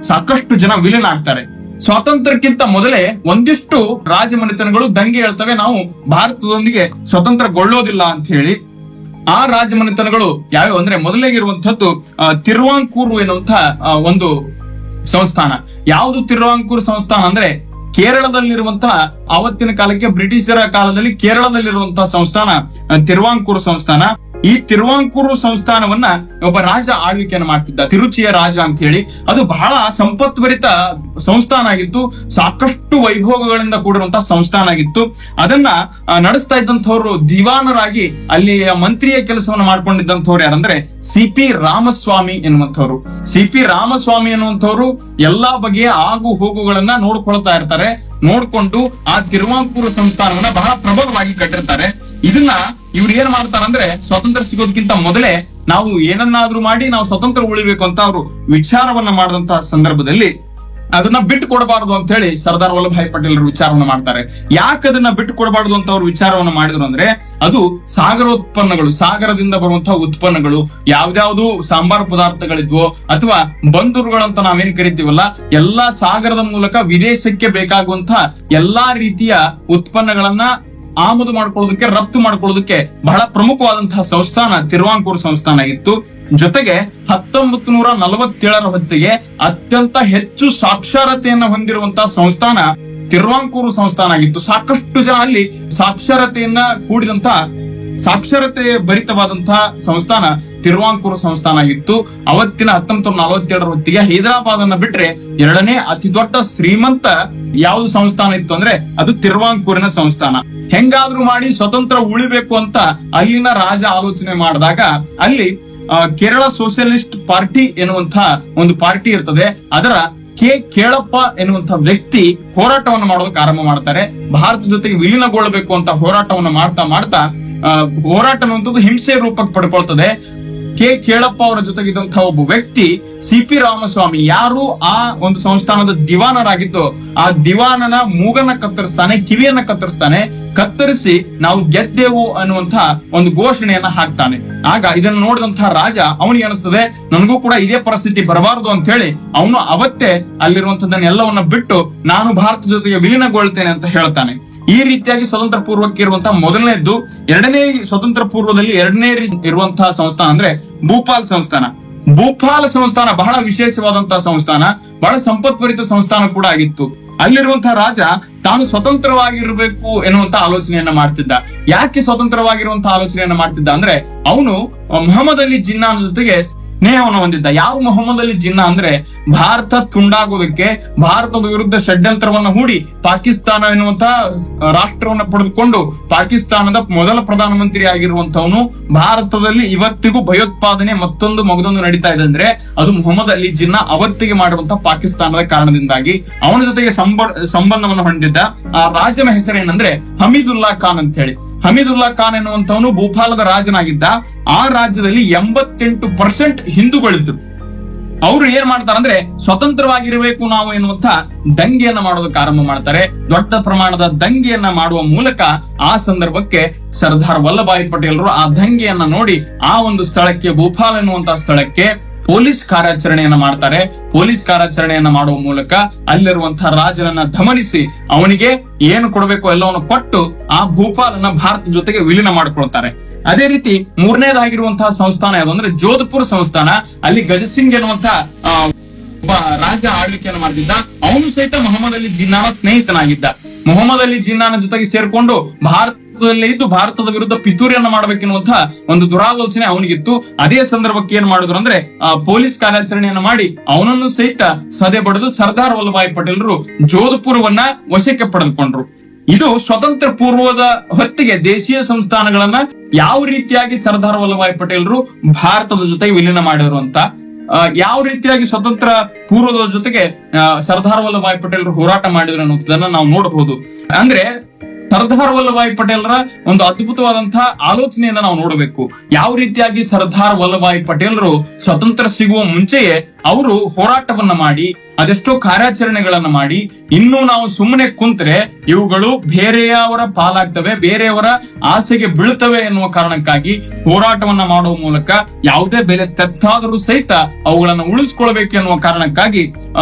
ಸಾಕಷ್ಟು ಜನ ವಿಲನ್ ಆಗ್ತಾರೆ ಸ್ವಾತಂತ್ರ್ಯಕ್ಕಿಂತ ಮೊದಲೇ ಒಂದಿಷ್ಟು ರಾಜಮನೆತನಗಳು ದಂಗೆ ಹೇಳ್ತವೆ ನಾವು ಭಾರತದೊಂದಿಗೆ ಸ್ವತಂತ್ರಗೊಳ್ಳೋದಿಲ್ಲ ಅಂತ ಹೇಳಿ ಆ ರಾಜಮನೆತನಗಳು ಯಾವ್ಯಾವ ಅಂದ್ರೆ ಮೊದಲಿಗಿರುವಂತಹದ್ದು ಆ, ತಿರುವಾಂಕೂರು ಎನ್ನುವಂತ ಆ, ಒಂದು ಸಂಸ್ಥಾನ ಯಾವುದು ತಿರುವಾಂಕೂರು ಸಂಸ್ಥಾನ ಅಂದ್ರೆ ಕೇರಳದಲ್ಲಿರುವಂತಹ ಆವತ್ತಿನ ಕಾಲಕ್ಕೆ ಬ್ರಿಟಿಷರ ಕಾಲದಲ್ಲಿ ಕೇರಳದಲ್ಲಿರುವಂತಹ ಸಂಸ್ಥಾನ ಆ, ತಿರುವಾಂಕೂರು ಸಂಸ್ಥಾನ ಈ ತಿರುವಾಂಕೂರು ಸಂಸ್ಥಾನವನ್ನ ಒಬ್ಬ ರಾಜ ಆಳ್ವಿಕೆಯನ್ನು ಮಾಡ್ತಿದ್ದ ತಿರುಚಿಯ ರಾಜ ಅಂತ ಹೇಳಿ ಅದು ಬಹಳ ಸಂಪತ್ಭರಿತ ಸಂಸ್ಥಾನ ಆಗಿತ್ತು ಸಾಕಷ್ಟು ವೈಭೋಗಗಳಿಂದ ಕೂಡಿರುವಂತಹ ಸಂಸ್ಥಾನ ಆಗಿತ್ತು ಅದನ್ನ ಆ, ನಡೆಸ್ತಾ ಇದ್ದಂಥವ್ರು ದಿವಾನರಾಗಿ ಅಲ್ಲಿ ಮಂತ್ರಿಯ ಕೆಲಸವನ್ನ ಮಾಡ್ಕೊಂಡಿದ್ದಂಥವ್ರು ಯಾರಂದ್ರೆ ಸಿ ಪಿ ರಾಮಸ್ವಾಮಿ ಎನ್ನುವಂಥವ್ರು ಸಿ ಪಿ ರಾಮಸ್ವಾಮಿ ಎನ್ನುವಂಥವ್ರು ಎಲ್ಲಾ ಬಗೆಯ ಆಗು ಹೋಗುಗಳನ್ನ ನೋಡ್ಕೊಳ್ತಾ ಇರ್ತಾರೆ ನೋಡ್ಕೊಂಡು ಆ ತಿರುವಾಂಕೂರು ಸಂಸ್ಥಾನವನ್ನ ಬಹಳ ಪ್ರಬಲವಾಗಿ ಕಟ್ಟಿರ್ತಾರೆ ಇದನ್ನ ಇವ್ರು ಏನ್ ಮಾಡ್ತಾರಂದ್ರೆ ಸ್ವಾತಂತ್ರ್ಯ ಸಿಗೋದಕ್ಕಿಂತ ಮೊದಲೇ ನಾವು ಏನನ್ನಾದ್ರೂ ಮಾಡಿ ನಾವು ಸ್ವತಂತ್ರ ಉಳಿಬೇಕು ಅಂತ ಅವರು ವಿಚಾರವನ್ನ ಮಾಡಿದಂತಹ ಸಂದರ್ಭದಲ್ಲಿ ಅದನ್ನ ಬಿಟ್ಟು ಕೊಡಬಾರದು ಅಂತ ಹೇಳಿ ಸರ್ದಾರ್ ವಲ್ಲಭಾಯ್ ಪಟೇಲರು ವಿಚಾರವನ್ನ ಮಾಡ್ತಾರೆ ಯಾಕೆ ಅದನ್ನ ಬಿಟ್ಟು ಕೊಡಬಾರದು ಅಂತ ಅವ್ರು ವಿಚಾರವನ್ನ ಮಾಡಿದ್ರು ಅಂದ್ರೆ ಅದು ಸಾಗರೋತ್ಪನ್ನಗಳು ಸಾಗರದಿಂದ ಬರುವಂತಹ ಉತ್ಪನ್ನಗಳು ಯಾವ್ದಾವ್ದು ಸಾಂಬಾರ್ ಪದಾರ್ಥಗಳಿದ್ವೋ ಅಥವಾ ಬಂದರುಗಳಂತ ನಾವೇನ್ ಕರಿತೀವಲ್ಲ ಎಲ್ಲಾ ಸಾಗರದ ಮೂಲಕ ವಿದೇಶಕ್ಕೆ ಬೇಕಾಗುವಂತಹ ಎಲ್ಲಾ ರೀತಿಯ ಉತ್ಪನ್ನಗಳನ್ನ ಆಮದು ಮಾಡ್ಕೊಳ್ಳೋದಕ್ಕೆ ರಫ್ತು ಮಾಡ್ಕೊಳ್ಳೋದಕ್ಕೆ ಬಹಳ ಪ್ರಮುಖವಾದಂತಹ ಸಂಸ್ಥಾನ ತಿರುವಾಂಕೂರು ಸಂಸ್ಥಾನ ಆಗಿತ್ತು ಜೊತೆಗೆ ಹತ್ತೊಂಬತ್ತು ನೂರ ನಲವತ್ತೇಳರ ಹೊತ್ತಿಗೆ ಅತ್ಯಂತ ಹೆಚ್ಚು ಸಾಕ್ಷರತೆಯನ್ನ ಹೊಂದಿರುವಂತಹ ಸಂಸ್ಥಾನ ತಿರುವಾಂಕೂರು ಸಂಸ್ಥಾನ ಆಗಿತ್ತು ಸಾಕಷ್ಟು ಜನ ಅಲ್ಲಿ ಸಾಕ್ಷರತೆಯನ್ನ ಕೂಡಿದಂತ ಸಾಕ್ಷರತೆ ಭರಿತವಾದಂತಹ ಸಂಸ್ಥಾನ ತಿರುವಾಂಕೂರು ಸಂಸ್ಥಾನ ಆಗಿತ್ತು ಅವತ್ತಿನ ಹತ್ತೊಂಬತ್ತು ನೂರ ನಲವತ್ತೇಳರ ಹೊತ್ತಿಗೆ ಹೈದರಾಬಾದ್ ಅನ್ನ ಬಿಟ್ರೆ ಎರಡನೇ ಅತಿ ದೊಡ್ಡ ಶ್ರೀಮಂತ ಯಾವ್ದು ಸಂಸ್ಥಾನ ಇತ್ತು ಅಂದ್ರೆ ಅದು ತಿರುವಾಂಕೂರಿನ ಸಂಸ್ಥಾನ ಹೆಂಗಾದ್ರೂ ಮಾಡಿ ಸ್ವತಂತ್ರ ಉಳಿಬೇಕು ಅಂತ ಅಲ್ಲಿನ ರಾಜ ಆಲೋಚನೆ ಮಾಡಿದಾಗ ಅಲ್ಲಿ ಆ, ಕೇರಳ ಸೋಷಿಯಲಿಸ್ಟ್ ಪಾರ್ಟಿ ಎನ್ನುವಂತ ಒಂದು ಪಾರ್ಟಿ ಇರ್ತದೆ ಅದರ ಕೆ ಕೇಳಪ್ಪ ಎನ್ನುವಂತ ವ್ಯಕ್ತಿ ಹೋರಾಟವನ್ನು ಮಾಡೋದಕ್ಕೆ ಆರಂಭ ಮಾಡ್ತಾರೆ ಭಾರತ ಜೊತೆಗೆ ವಿಲೀನಗೊಳ್ಳಬೇಕು ಅಂತ ಹೋರಾಟವನ್ನು ಮಾಡ್ತಾ ಮಾಡ್ತಾ ಆ, ಹೋರಾಟ ಅನ್ನುವಂಥದ್ದು ಹಿಂಸೆ ರೂಪಕ್ಕೆ ಪಡ್ಕೊಳ್ತದೆ ಕೆ ಕೇಳಪ್ಪ ಅವರ ಜೊತೆಗಿದ್ದಂತಹ ಒಬ್ಬ ವ್ಯಕ್ತಿ ಸಿ ಪಿ ರಾಮಸ್ವಾಮಿ ಯಾರು ಆ ಒಂದು ಸಂಸ್ಥಾನದ ದಿವಾನರಾಗಿದ್ದು ಆ ದಿವಾನನ ಮೂಗನ್ನ ಕತ್ತರಿಸ್ತಾನೆ ಕಿವಿಯನ್ನ ಕತ್ತರಿಸ್ತಾನೆ ಕತ್ತರಿಸಿ ನಾವು ಗೆದ್ದೆವು ಅನ್ನುವಂತ ಒಂದು ಘೋಷಣೆಯನ್ನ ಹಾಕ್ತಾನೆ ಆಗ ಇದನ್ನು ನೋಡಿದಂತಹ ರಾಜ ಅವನಿಗೆ ಅನಿಸ್ತದೆ ನನಗೂ ಕೂಡ ಇದೇ ಪರಿಸ್ಥಿತಿ ಬರಬಾರದು ಅಂತ ಹೇಳಿ ಅವನು ಅವತ್ತೇ ಅಲ್ಲಿರುವಂತದ್ದನ್ನೆಲ್ಲವನ್ನ ಬಿಟ್ಟು ನಾನು ಭಾರತ ಜೊತೆಗೆ ವಿಲೀನಗೊಳ್ತೇನೆ ಅಂತ ಹೇಳ್ತಾನೆ ಈ ರೀತಿಯಾಗಿ ಸ್ವತಂತ್ರ ಪೂರ್ವಕ್ಕೆ ಇರುವಂತಹ ಮೊದಲನೇದ್ದು ಎರಡನೇ ಸ್ವತಂತ್ರ ಪೂರ್ವದಲ್ಲಿ ಎರಡನೇ ರೀ- ಇರುವಂತಹ ಸಂಸ್ಥಾನ ಅಂದ್ರೆ ಭೂಪಾಲ್ ಸಂಸ್ಥಾನ ಭೂಪಾಲ ಸಂಸ್ಥಾನ ಬಹಳ ವಿಶೇಷವಾದಂತಹ ಸಂಸ್ಥಾನ ಬಹಳ ಸಂಪತ್ಭರಿತ ಸಂಸ್ಥಾನ ಕೂಡ ಆಗಿತ್ತು ಅಲ್ಲಿರುವಂತಹ ರಾಜ ತಾನು ಸ್ವತಂತ್ರವಾಗಿರ್ಬೇಕು ಎನ್ನುವಂತ ಆಲೋಚನೆಯನ್ನ ಮಾಡ್ತಿದ್ದ ಯಾಕೆ ಸ್ವತಂತ್ರವಾಗಿರುವಂತಹ ಆಲೋಚನೆಯನ್ನ ಮಾಡ್ತಿದ್ದ ಅಂದ್ರೆ ಅವನು ಮೊಹಮ್ಮದ್ ಅಲಿ ಜಿನ್ನಾನ ಜೊತೆಗೆ ಸ್ನೇಹವನ್ನು ಹೊಂದಿದ್ದ ಯಾವ ಮೊಹಮ್ಮದ್ ಅಲಿ ಜಿನ್ನಾ ಅಂದ್ರೆ ಭಾರತ ತುಂಡಾಗೋದಕ್ಕೆ ಭಾರತದ ವಿರುದ್ಧ ಷಡ್ಯಂತ್ರವನ್ನ ಹೂಡಿ ಪಾಕಿಸ್ತಾನ ಎನ್ನುವಂತ ರಾಷ್ಟ್ರವನ್ನ ಪಡೆದುಕೊಂಡು ಪಾಕಿಸ್ತಾನದ ಮೊದಲ ಪ್ರಧಾನಮಂತ್ರಿ ಆಗಿರುವಂತವನು ಭಾರತದಲ್ಲಿ ಇವತ್ತಿಗೂ ಭಯೋತ್ಪಾದನೆ ಮತ್ತೊಂದು ಮಗದೊಂದು ನಡೀತಾ ಇದೆ ಅಂದ್ರೆ ಅದು ಮೊಹಮ್ಮದ್ ಅಲಿ ಜಿನ್ನಾ ಅವತ್ತಿಗೆ ಮಾಡಿರುವಂತಹ ಪಾಕಿಸ್ತಾನದ ಕಾರಣದಿಂದಾಗಿ ಅವನ ಜೊತೆಗೆ ಸಂಬ ಸಂಬಂಧವನ್ನು ಹೊಂದಿದ್ದ ಆ ರಾಜನ ಹೆಸರೇನಂದ್ರೆ ಹಮೀದುಲ್ಲಾ ಖಾನ್ ಅಂತ ಹೇಳಿ ಹಮೀದುಲ್ಲಾ ಖಾನ್ ಎನ್ನುವಂತವನು ಭೂಪಾಲದ ರಾಜನಾಗಿದ್ದ ಆ ರಾಜ್ಯದಲ್ಲಿ ಎಂಬತ್ತೆಂಟು ಪರ್ಸೆಂಟ್ ಹಿಂದೂಗಳಿದ್ರು ಅವರು ಏನ್ ಮಾಡ್ತಾರಂದ್ರೆ ಸ್ವತಂತ್ರವಾಗಿರಬೇಕು ನಾವು ಎನ್ನುವಂತ ದಂಗೆಯನ್ನ ಮಾಡೋದಕ್ಕೆ ಆರಂಭ ಮಾಡ್ತಾರೆ ದೊಡ್ಡ ಪ್ರಮಾಣದ ದಂಗೆಯನ್ನ ಮಾಡುವ ಮೂಲಕ ಆ ಸಂದರ್ಭಕ್ಕೆ ಸರ್ದಾರ್ ವಲ್ಲಭಾಯಿ ಪಟೇಲರು ಆ ದಂಗೆಯನ್ನ ನೋಡಿ ಆ ಒಂದು ಸ್ಥಳಕ್ಕೆ ಭೂಪಾಲ್ ಎನ್ನುವಂತ ಸ್ಥಳಕ್ಕೆ ಪೊಲೀಸ್ ಕಾರ್ಯಾಚರಣೆಯನ್ನ ಮಾಡ್ತಾರೆ ಪೊಲೀಸ್ ಕಾರ್ಯಾಚರಣೆಯನ್ನ ಮಾಡುವ ಮೂಲಕ ಅಲ್ಲಿರುವಂತಹ ರಾಜನನ್ನ ದಮನಿಸಿ ಅವನಿಗೆ ಏನು ಕೊಡಬೇಕು ಎಲ್ಲವನ್ನು ಕೊಟ್ಟು ಆ ಭೂಪಾಲನ್ನ ಭಾರತ ಜೊತೆಗೆ ವಿಲೀನ ಮಾಡ್ಕೊಳ್ತಾರೆ ಅದೇ ರೀತಿ ಮೂರನೇದಾಗಿರುವಂತಹ ಸಂಸ್ಥಾನ ಯಾವುದು ಅಂದ್ರೆ ಜೋಧ್ಪುರ್ ಸಂಸ್ಥಾನ ಅಲ್ಲಿ ಗಜಸಿಂಗ್ ಎನ್ನುವಂತಹ ಆ, ಒಬ್ಬ ರಾಜ ಆಳ್ವಿಕೆಯನ್ನು ಮಾಡ್ತಿದ್ದ ಅವನು ಸಹಿತ ಮೊಹಮ್ಮದ್ ಅಲಿ ಜಿನ್ನಾನ ಸ್ನೇಹಿತನಾಗಿದ್ದ ಮೊಹಮ್ಮದ್ ಅಲಿ ಜಿನ್ನಾನ ಜೊತೆಗೆ ಸೇರ್ಕೊಂಡು ಭಾರತದಲ್ಲಿ ಇದ್ದು ಭಾರತದ ವಿರುದ್ಧ ಪಿತೂರಿಯನ್ನ ಮಾಡ್ಬೇಕೆನ್ನುವಂತಹ ಒಂದು ದುರಾಲೋಚನೆ ಅವನಿಗಿತ್ತು ಅದೇ ಸಂದರ್ಭಕ್ಕೆ ಏನ್ ಮಾಡಿದ್ರು ಅಂದ್ರೆ ಆ, ಪೊಲೀಸ್ ಕಾರ್ಯಾಚರಣೆಯನ್ನ ಮಾಡಿ ಅವನನ್ನು ಸಹಿತ ಸದೆ ಬಡಿದು ಸರ್ದಾರ್ ವಲ್ಲಭಾಯ್ ಪಟೇಲರು ಜೋಧಪುರವನ್ನ ವಶಕ್ಕೆ ಪಡೆದುಕೊಂಡ್ರು ಇದು ಸ್ವತಂತ್ರ ಪೂರ್ವದ ಹೊತ್ತಿಗೆ ದೇಶೀಯ ಸಂಸ್ಥಾನಗಳನ್ನ ಯಾವ ರೀತಿಯಾಗಿ ಸರ್ದಾರ್ ವಲ್ಲಭಾಯ್ ಪಟೇಲರು ಭಾರತದ ಜೊತೆಗೆ ವಿಲೀನ ಮಾಡಿದ್ರು ಅಂತ ಆ, ಯಾವ ರೀತಿಯಾಗಿ ಸ್ವತಂತ್ರ ಪೂರ್ವದ ಜೊತೆಗೆ ಆ, ಸರ್ದಾರ್ ವಲ್ಲಭಾಯ್ ಪಟೇಲರು ಹೋರಾಟ ಮಾಡಿದ್ರು ಅನ್ನೋದನ್ನ ನಾವು ನೋಡಬಹುದು ಅಂದ್ರೆ ಸರ್ದಾರ್ ವಲ್ಲಭಾಯ್ ಪಟೇಲರ ಒಂದು ಅದ್ಭುತವಾದಂತಹ ಆಲೋಚನೆಯನ್ನ ನಾವು ನೋಡಬೇಕು ಯಾವ ರೀತಿಯಾಗಿ ಸರ್ದಾರ್ ವಲ್ಲಭಾಯ್ ಪಟೇಲರು ಸ್ವತಂತ್ರ ಸಿಗುವ ಮುಂಚೆಯೇ ಅವರು ಹೋರಾಟವನ್ನ ಮಾಡಿ ಅದೆಷ್ಟೋ ಕಾರ್ಯಾಚರಣೆಗಳನ್ನ ಮಾಡಿ ಇನ್ನು ನಾವು ಸುಮ್ಮನೆ ಕುಂತ್ರೆ ಇವುಗಳು ಬೇರೆಯವರ ಪಾಲಾಗ್ತವೆ ಬೇರೆಯವರ ಆಸೆಗೆ ಬೀಳ್ತವೆ ಎನ್ನುವ ಕಾರಣಕ್ಕಾಗಿ ಹೋರಾಟವನ್ನ ಮಾಡುವ ಮೂಲಕ ಯಾವುದೇ ಬೆಲೆ ತೆತ್ತಾದರೂ ಸಹಿತ ಅವುಗಳನ್ನ ಉಳಿಸ್ಕೊಳ್ಬೇಕು ಎನ್ನುವ ಕಾರಣಕ್ಕಾಗಿ